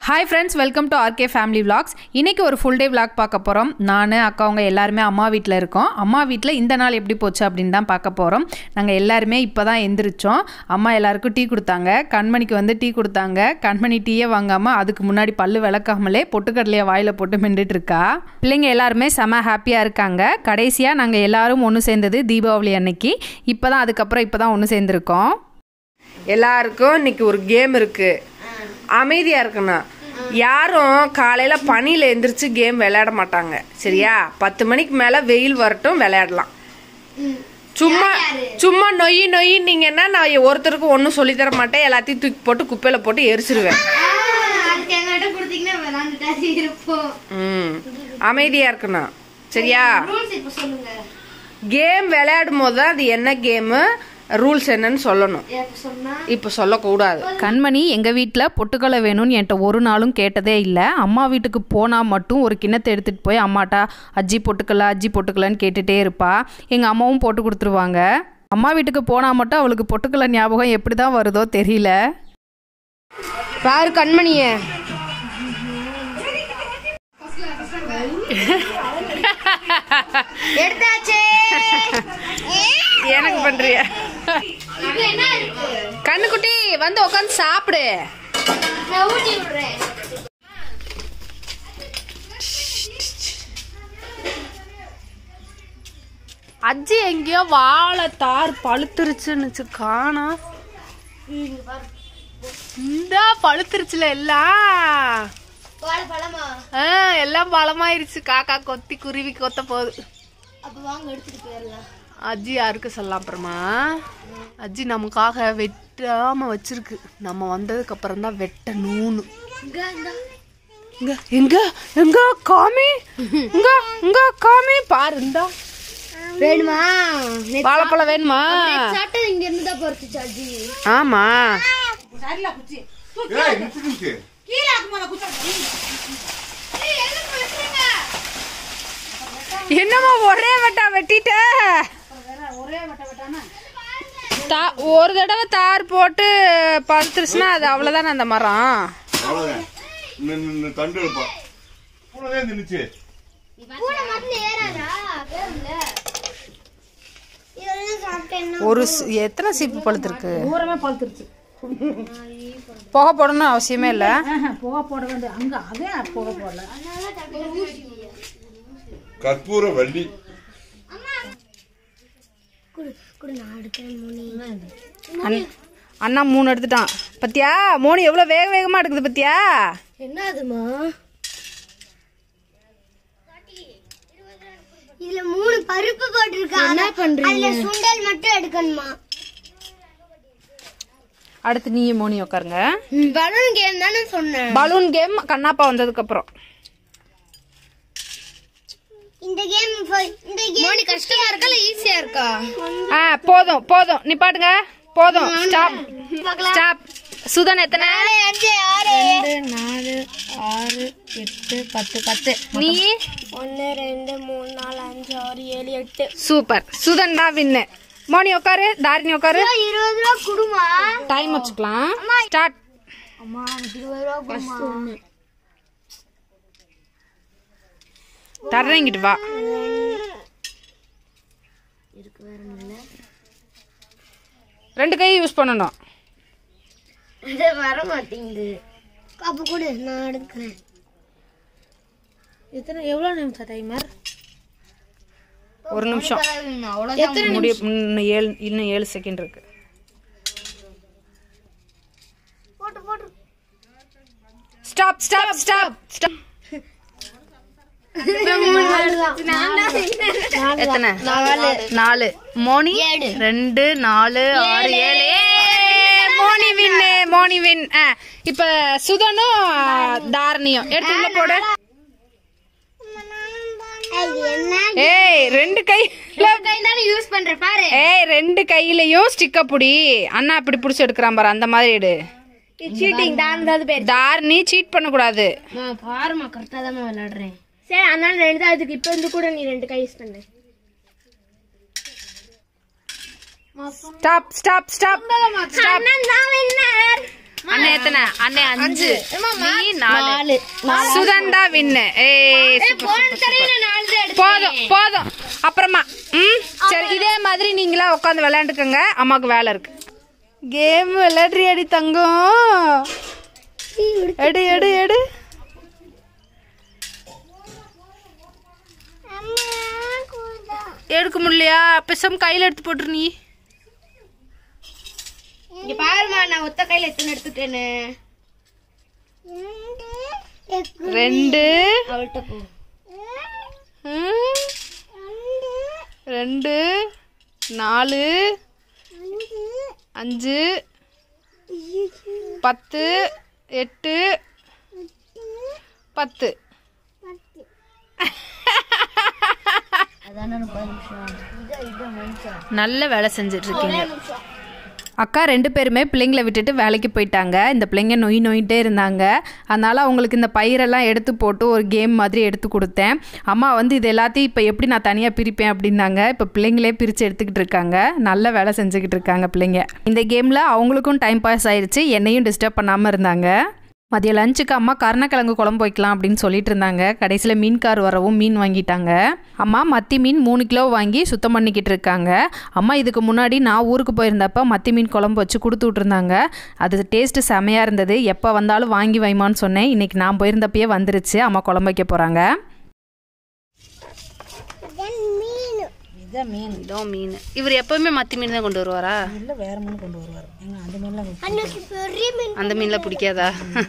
Hi friends welcome to RK family vlogs இன்னைக்கு ஒரு full day vlog பார்க்க போகிறோம் நான் அக்காவங்க எல்லாருமே அம்மா வீட்டில் இருக்கோம் அம்மா வீட்டில் இந்த நாள் எப்படி போச்சு அப்படின்னு தான் பார்க்க போகிறோம் நாங்கள் எல்லாருமே இப்போ தான் எந்திரிச்சோம் அம்மா எல்லாருக்கும் டீ கொடுத்தாங்க கண்மணிக்கு வந்து டீ கொடுத்தாங்க கண்மணி டீயே வாங்காமல் அதுக்கு முன்னாடி பல்லு விளக்காமலே பொட்டுக்கடலையை வாயில் போட்டு மிண்டுட்டு இருக்கா பிள்ளைங்க எல்லாருமே செம ஹாப்பியாக இருக்காங்க கடைசியாக நாங்கள் எல்லாரும் ஒன்று சேர்ந்தது தீபாவளி அன்னைக்கு இப்போ தான் அதுக்கப்புறம் இப்போ தான் ஒன்று சேர்ந்துருக்கோம் எல்லாருக்கும் இன்னைக்கு ஒரு கேம் இருக்கு அமைதியா இருக்கணும் யாரும் காலையில பனியில எந்திரிச்சு கேம் விளையாட மாட்டாங்க சரியா பத்து மணிக்கு மேல வெயில் வரட்டும் விளையாடலாம் சும்மா சும்மா நொய் நொய்னீங்கன்னா நான் ஒருத்தருக்கும் ஒன்றும் சொல்லி தர மாட்டேன் எல்லாத்தையும் தூக்கி போட்டு குப்பையில போட்டு எரிச்சிருவேன் அதுக்கு எங்கிட்ட கொடுத்தீங்கன்னா விளாண்டுட்டே இருப்போம் ம் அமைதியா இருக்கணும் சரியா ரூல்ஸ் இப்ப சொல்லுங்க கேம் விளையாடும் போது தான் அது என்ன கேமு ரூல்ஸ் என்னன்னு சொல்லணும் எப்ப சொன்னா இப்போ சொல்லக்கூடாது கண்மணி எங்கள் வீட்டில் பொட்டுக்கடலை வேணும்னு என்கிட்ட ஒரு நாளும் கேட்டதே இல்லை அம்மா வீட்டுக்கு போனால் மட்டும் ஒரு கிண்ணத்தை எடுத்துகிட்டு போய் அம்மாட்டா அஜ்ஜி பொட்டுக்கல அஜ்ஜி பொட்டுக்கலன்னு கேட்டுகிட்டே இருப்பா எங்கள் அம்மாவும் போட்டு கொடுத்துருவாங்க அம்மா வீட்டுக்கு போனால் மட்டும் அவளுக்கு பொட்டுக்கடலை ஞாபகம் எப்படி தான் வருதோ தெரியல பாரு கண்மணிய எடுத்தாச்சே எனக்கு பண்றிய இப்ப என்ன இருக்கு கண்ணுக்குட்டி வந்து உட்காந்து சாப்பிடு நான் ஊட்டி விடுறேன் அஜி எங்கேயோ வாழை தார் பழுத்துருச்சுன்னு காணா இந்த பழுத்துருச்சுல எல்லாம் பால் பழமா ஆ, எல்லாம் பழமாயிருச்சு காக்கா கொத்தி குருவி கொத்த போகுது அப்ப வாங்க எடுத்துட்டு போயிடலாம் அஜி யாருக்கு சொல்லலாம் அப்புறமா அஜி நமக்காக வெட்டாம வச்சிருக்கு நம்ம வந்ததுக்கு அப்புறம் தான் வெட்ட நூனு இங்க இந்த இங்க எங்க எங்க காமி இங்க இங்க காமி பாரு இந்தா வேணுமா வாழைப்பழம் வேணுமா சாப்பிட்டது இங்க இருந்து தான் பொறுத்து சார்ஜி ஆமா என்னம்மா ஒரே வெட்டா வெட்டிட்ட தா- ஒரு தடவை தார் போட்டு பழுத்துருச்சுன்னா அது அவ்வளவுதானே அந்த மரம் அவ்வளவுதான் நின்னு- நின்னு தண்டு எடுப்பா பூனைதான் தின்னுச்சு பூனை மட்டும் ஏறாதா வேறும்ல இதெல்லாம் சாப்பிட்டேன்னா ஒரு சி- எத்தனை சீப்பு பழுத்துருக்கு புகை போடணும் அவசியமே இல்லை கற்பூர வள்ளி குடு நான் எடுக்கிறேன் முனி அண்ண- அண்ணா மூணு எடுத்துட்டான் பத்தியா மோனி எவ்வளோ வேக வேகமாக எடுக்குது பத்தியா என்னதுமா இதுல மூணு பருப்பு போட்டிருக்காங்க என்ன பண்றீங்க அதுல சுண்டல் மட்டும் எடுக்கணுமா அடுத்து நீ மோனி உட்காருங்க பலூன் கேம் தானே சொன்னேன் பலூன் கேம் கண்ணாப்பா வந்ததுக்கு அப்புறம் இந்த கேம் இந்த கேம் மோனி கஷ்டமா இருக்கா இல்ல ஈஸியா இருக்கா ஆ போதும் போதும் நீ பாட்டுங்க போதும் ஸ்டாப் ஸ்டாப் சுதன் எத்தனை அஞ்சு ஆறு நாலு ஆறு எட்டு பத்து பத்து நீ ஒன்னு ரெண்டு மூணு நாலு அஞ்சு ஆறு ஏழு எட்டு சூப்பர் சுதன் தான் வின்னு மோனி உட்காரு தாரிணி உட்காரு இருபது ரூபா குடுமா டைம் வச்சுக்கலாம் ஸ்டார்ட் அம்மா இருபது ரூபா குடுமா தர்றேங்கிட்டு வா ரெண்டு கை யூஸ் பண்ணணும் இது வர மாட்டேங்குது அப்ப கூட நான் எடுக்கிறேன் எத்தனை எவ்வளோ நிமிஷம் டைமர் ஒரு நிமிஷம் எத்தனை முடிய இன்னும் ஏழு இன்னும் ஏழு செகண்ட் இருக்கு போட்டு போட்டு ஸ்டாப் ஸ்டாப் ஸ்டாப் ஸ்டாப் எத்தனை நாலு மோனி ரெண்டு நாலு ஆறு ஏழு ஏய், மோனி வின்னு மோனி வின் இப்ப சுதனும் தாரணியும் எடுத்து உள்ள போடு என்ன ஏய் ரெண்டு கை யூஸ் பண்ற பாரு ஏய் ரெண்டு கையிலயும் ஸ்டிக்க புடி அண்ணா இப்படி புடிச்சு எடுக்கிறான் பாரு அந்த மாதிரி எடு சீட்டிங் தான் தான் பேர் தாரணி சீட் பண்ண கூடாது பாருமா கரெக்டா தான் விளையாடுறேன் சரி அதனால ரெண்டு தான் அதுக்கு இப்ப இருந்து கூட நீ ரெண்டு கை யூஸ் பண்ணு ஸ்டாப் ஸ்டாப் ஸ்டாப் ஸ்டாப் அண்ணன் தான் வின்னர் அண்ணன் எத்தனை அண்ணன் அஞ்சு நீ நாலு நாலு சுதந்தா வின்னு ஏய் சூப்பர், சூப்பர், சூப்பர். நாலு தான் எடுத்து போதும் போதும் அப்புறமா ம் சரி இதே மாதிரி நீங்களா உட்காந்து விளையாண்டுக்கோங்க அம்மாவுக்கு வேலை இருக்கு கேம் விளையாடுறியாடி தங்கம் எடு எடு எடு எடுக்க முடியலையா பெசாம கையில எடுத்து போட்டுரு நீ இங்க பாருமா நான் ஒத்த கையில எத்தனை எடுத்துட்டேன்னு ரெண்டு அவள்கிட்ட போ ம், ரெண்டு நாலு அஞ்சு பத்து எட்டு பத்து நல்ல வேலை செஞ்சுட்டு இருக்கீங்க அக்கா ரெண்டு பேருமே பிள்ளைங்களை விட்டுட்டு வேலைக்கு போயிட்டாங்க இந்த பிள்ளைங்க நொய் நொயிட்டே இருந்தாங்க அதனால் அவங்களுக்கு இந்த பயிரெல்லாம் எடுத்து போட்டு ஒரு கேம் மாதிரி எடுத்து கொடுத்தேன் அம்மா வந்து இது எல்லாத்தையும் இப்போ எப்படி நான் தனியாக பிரிப்பேன் அப்படின்னாங்க இப்போ பிள்ளைங்களே பிரித்து எடுத்துக்கிட்டு இருக்காங்க நல்ல வேலை செஞ்சுக்கிட்டு இருக்காங்க பிள்ளைங்க இந்த கேமில் அவங்களுக்கும் டைம் பாஸ் ஆயிடுச்சு என்னையும் டிஸ்டர்ப் பண்ணாமல் இருந்தாங்க மதியம் லஞ்சுக்கு அம்மா கருணக்கிழங்கு குழம்பு வைக்கலாம் அப்படின்னு சொல்லிட்டு இருந்தாங்க கடைசியில் மீன்கார் வரவும் மீன் வாங்கிட்டாங்க அம்மா மத்தி மீன் மூணு கிலோ வாங்கி சுத்தம் பண்ணிக்கிட்டு இருக்காங்க அம்மா இதுக்கு முன்னாடி நான் ஊருக்கு போயிருந்தப்ப மத்தி மீன் குழம்பு வச்சு கொடுத்து விட்ருந்தாங்க அது டேஸ்ட்டு செமையாக இருந்தது எப்போ வந்தாலும் வாங்கி வைமான்னு சொன்னேன் இன்றைக்கி நான் போயிருந்தப்பயே வந்துருச்சு அம்மா குழம்பு வைக்க போகிறாங்க இதோ மீன் இவர் எப்பவுமே மத்தி மீன் தான் கொண்டு வருவாரா இல்லை வேற மீன் கொண்டு வருவார் எங்க அந்த மீன்லாம் அந்த மீனில் பிடிக்காதா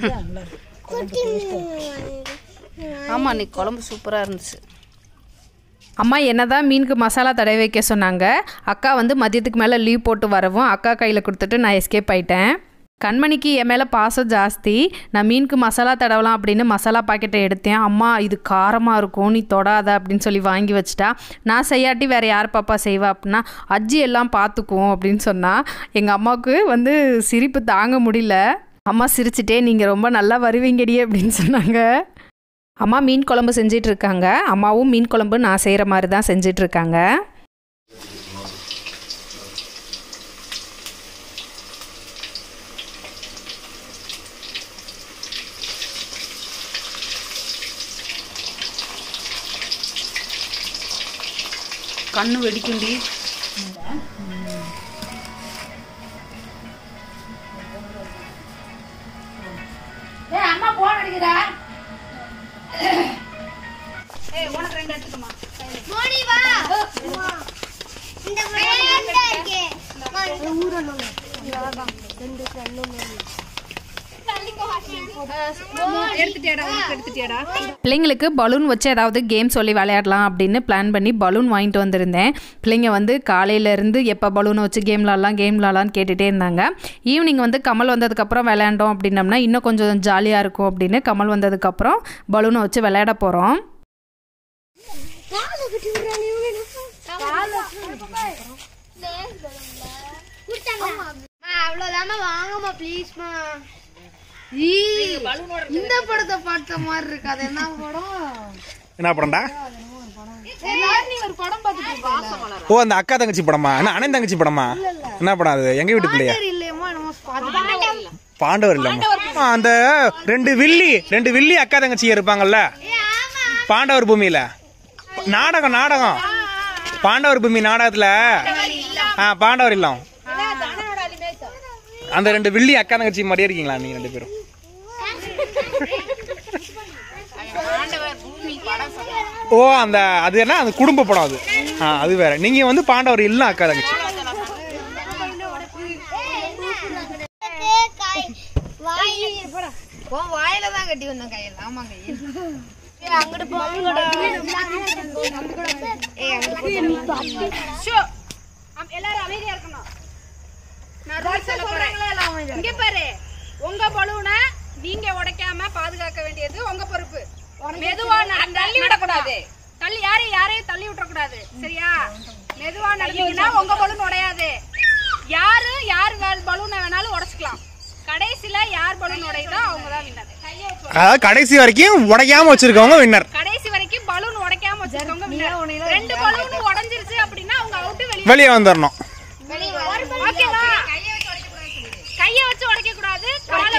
ஆமாம் அன்னைக்கு குழம்பு சூப்பராக இருந்துச்சு அம்மா என்னதான் மீனுக்கு மசாலா தடவி வைக்க சொன்னாங்க அக்கா வந்து மதியத்துக்கு மேலே லீவ் போட்டு வரவும் அக்கா கையில் கொடுத்துட்டு நான் எஸ்கேப் ஆயிட்டேன் கண்மணிக்கு என் மேலே பாசம் ஜாஸ்தி நான் மீனுக்கு மசாலா தடவலாம் அப்படின்னு மசாலா பாக்கெட்டை எடுத்தேன் அம்மா இது காரமாக இருக்கும் நீ தொடாத அப்படின்னு சொல்லி வாங்கி வச்சிட்டா நான் செய்யாட்டி வேறு யார் பாப்பா செய்வா அப்படின்னா அஜ்ஜி எல்லாம் பார்த்துக்குவோம் அப்படின்னு சொன்னா எங்கள் அம்மாவுக்கு வந்து சிரிப்பு தாங்க முடியல அம்மா சிரிச்சிட்டே நீங்கள் ரொம்ப நல்லா வருவீங்கடி அப்படின்னு சொன்னாங்க அம்மா மீன் குழம்பு செஞ்சிட்டு இருக்காங்க அம்மாவும் மீன் குழம்பு நான் செய்கிற மாதிரி தான் செஞ்சிட்டு இருக்காங்க கண்ணு வெடிக்குண்டி மோனி வா இந்த வேண்டா இருக்கே ஊரணும் பிள்ளைங்களுக்கு பலூன் வச்சு ஏதாவது கேம் சொல்லி விளையாடலாம் அப்படின்னு பிளான் பண்ணி பலூன் வாங்கிட்டு வந்திருந்தேன் பிள்ளைங்க வந்து காலையிலேருந்து எப்போ பலூனை வச்சு கேம் விளாட்லாம் கேம் விளாட்லான்னு கேட்டுகிட்டே இருந்தாங்க ஈவினிங் வந்து கமல் வந்ததுக்கப்புறம் விளையாண்டோம் அப்படின்னம்னா இன்னும் கொஞ்சம் ஜாலியாக இருக்கும் அப்படின்னு கமல் வந்ததுக்கப்புறம் பலூனை வச்சு விளையாட போகிறோம் அவ்வளவுதாம்மா வாங்கம்மா ப்ளீஸ்மா இந்த படத்தை பார்த்த மாதிரி இருக்கு அது என்ன படம் என்ன படம்டா நீ ஒரு படம் பார்த்துட்டு ஓ அந்த அக்கா தங்கச்சி படமா என்ன அண்ணன் தங்கச்சி படமா என்ன படம் அது எங்க வீட்டு பிள்ளையா இல்லையம்மா என்னமோ பார்த்து பாண்டவர் இல்லம்மா ஆ, அந்த ரெண்டு வில்லி ரெண்டு வில்லி அக்கா தங்கச்சி இருப்பாங்கல்ல பாண்டவர் பூமியில நாடகம் நாடகம் பாண்டவர் பூமி நாடகத்துல ஆ பாண்டவர் இல்லம் அந்த ரெண்டு வில்லி அக்கா தங்கச்சி மாதிரியே இருக்கீங்களா நீங்க ரெண்டு பேரும் ஓ அந்த அது என்ன அந்த குடும்ப படம் அது ஆ அது வேற நீங்க வந்து பாண்டவர் இல்ல அக்கா தங்கச்சி வாயில தான் கட்டி வந்தேன் கையில ஆமா கையில் அங்கிட்டு எல்லாரும் அமைதியா இருக்கணும் நான் ரூல்ஸ் சொல்ல போறேன் இங்க பாரு உங்க பலூனை நீங்க உடைக்காம பாதுகாக்க வேண்டியது உங்க பொறுப்பு மெதுவா நட- தள்ளி விடக்கூடாது தள்ளி யாரையும் யாரையும் தள்ளி விட்டுறக்கூடாது சரியா மெதுவா நடந்தீங்கன்னா உங்க பலூன் உடையாது யாரு யார் பலூனை வேணாலும் உடைச்சுக்கலாம் கடைசியில யார் பலூன் உடையுதோ அவங்க தான் வின்னர் அதாவது கடைசி வரைக்கும் உடையாம வச்சிருக்கவங்க வின்னர் கடைசி வரைக்கும் பலூன் உடைக்காம வச்சிருக்கவங்க winner. ரெண்டு பலூன் உடைஞ்சிருச்சு அப்படின்னா அவங்க அவுட் வெளியே வெளியே வந்துடணும் ஓகேவா கைய வச்சு உடைக்க கூடாது காலை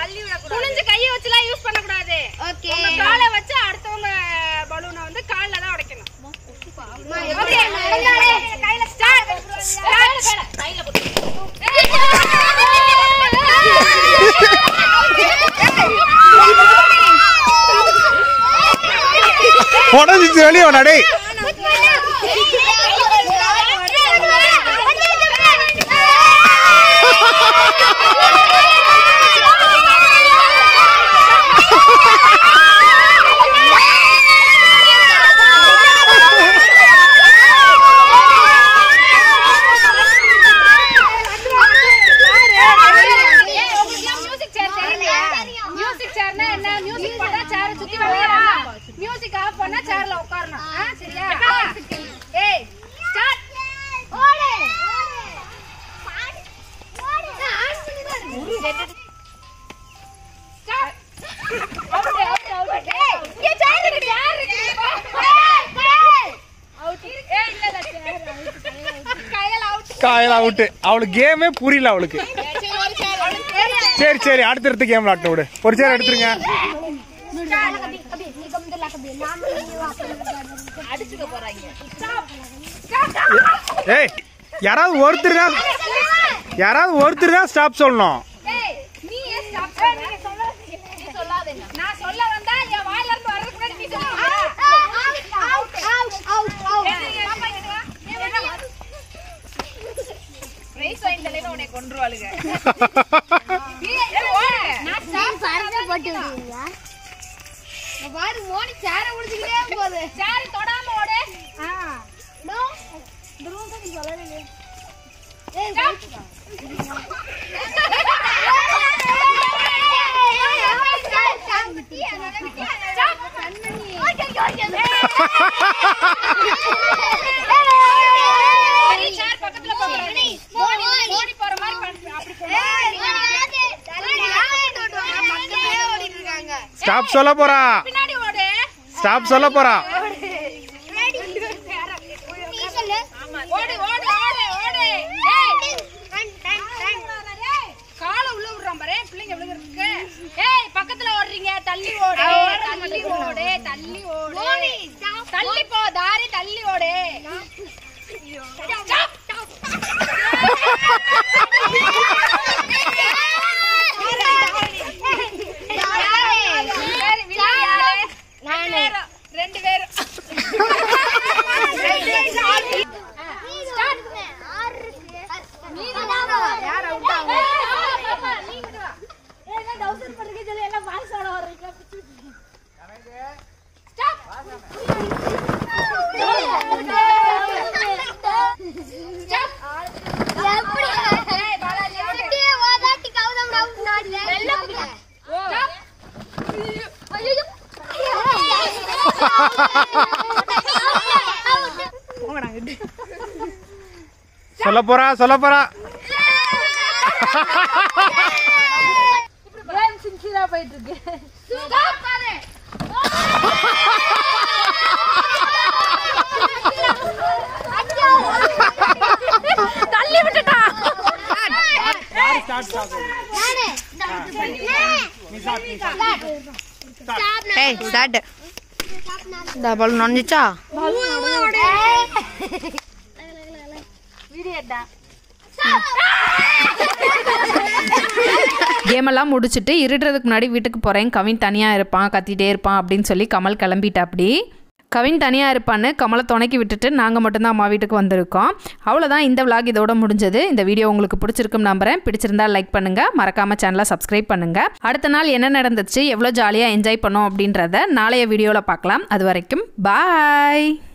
குனிஞ்சு கையை வச்சுலாம் யூஸ் பண்ண கூடாது உங்க காலை வச்சு அடுத்தவங்க பலூனை வந்து கால்ல தான் உடைக்கணும் Okay. கையில start. Start. உடஞ்சிச்சு வெளியே வாடா டேய் மியூசிக் சேர் தெரியுமா மியூசிக் சேர்னா என்ன மியூசிக் போட்டா சேரை சுத்தி விளையாடலாம் மியூசிக் ஆஃப் பண்ணா சேர்ல உட்காரணும் ஆ, சரியா ஏய் ஸ்டார்ட் காயல் அவுட்டு அவளுக்கு கேமே புரியல அவளுக்கு சரி சரி அடுத்த இடத்து கேம் விளாட்ட விடு ஒரு சேர் எடுத்துருங்க ஏய் யாராவது ஒருத்தர் தான் யாராவது ஒருத்தர் தான் ஸ்டாப் சொல்லணும் நீ ஏன் ஸ்டாப் நீங்க சொல்லாத நீ சொல்லாதீங்க நான் சொல்ல வந்தா என் வாயில இருந்து வர்றதுக்கு முன்னாடி நீ பிரைஸ் வாங்கி தலையில உன்னை கொன்றுவாளுங்க நான் ஸ்டாப் பாரு மோனி சேர முடிச்சுக்கிட்டே போகுது சேர தொடாம ஓடு சேர் பக்கத்துல போறானே மோனி மோனி போற மாதிரி பண்ணு அப்படி ஸ்டாப் சொல்ல போறா பின்னாடி ஓடு ஸ்டாப் சொல்ல போறா ஓடு ஓடு ஓடு ஓடு ஏய் காலை உள்ள விடுறான் பாரு பிள்ளைங்க விழுகிறதுக்கு ஏய் பக்கத்துல ஓடுறீங்க தள்ளி ஓடு தள்ளி ஓடு தள்ளி ஓடு தள்ளி போ தாரி தள்ளி ஓடு Stop. சரி, வில்லு யாரு? ரெண்டு பேரும், ரெண்டு பேரும் சொல்ல போறா சொல்ல போறா தள்ளி விட்டுட்டா ஏய் ஸ்டார்ட் இந்த பால் நுழைஞ்சிச்சா கேமெல்லாம் முடிச்சுட்டு இருட்டுறதுக்கு முன்னாடி வீட்டுக்கு போகிறேன் கவின் தனியாக இருப்பான் கத்திட்டே இருப்பான் அப்படின்னு சொல்லி கமல் கிளம்பிட்டாப்படி கவின் தனியாக இருப்பான்னு கமலை துணைக்கி விட்டுட்டு நாங்கள் மட்டும்தான் அம்மா வீட்டுக்கு வந்திருக்கோம் அவ்வளோதான் இந்த விலாக் இதோட முடிஞ்சது இந்த வீடியோ உங்களுக்கு பிடிச்சிருக்கும் நம்புறேன் பிடிச்சிருந்தா லைக் பண்ணுங்கள் மறக்காமல் சேனலை சப்ஸ்கிரைப் பண்ணுங்கள் அடுத்த நாள் என்ன நடந்துச்சு எவ்வளோ ஜாலியாக என்ஜாய் பண்ணோம் அப்படின்றத நாளைய வீடியோவில் பார்க்கலாம் அது வரைக்கும் பாய்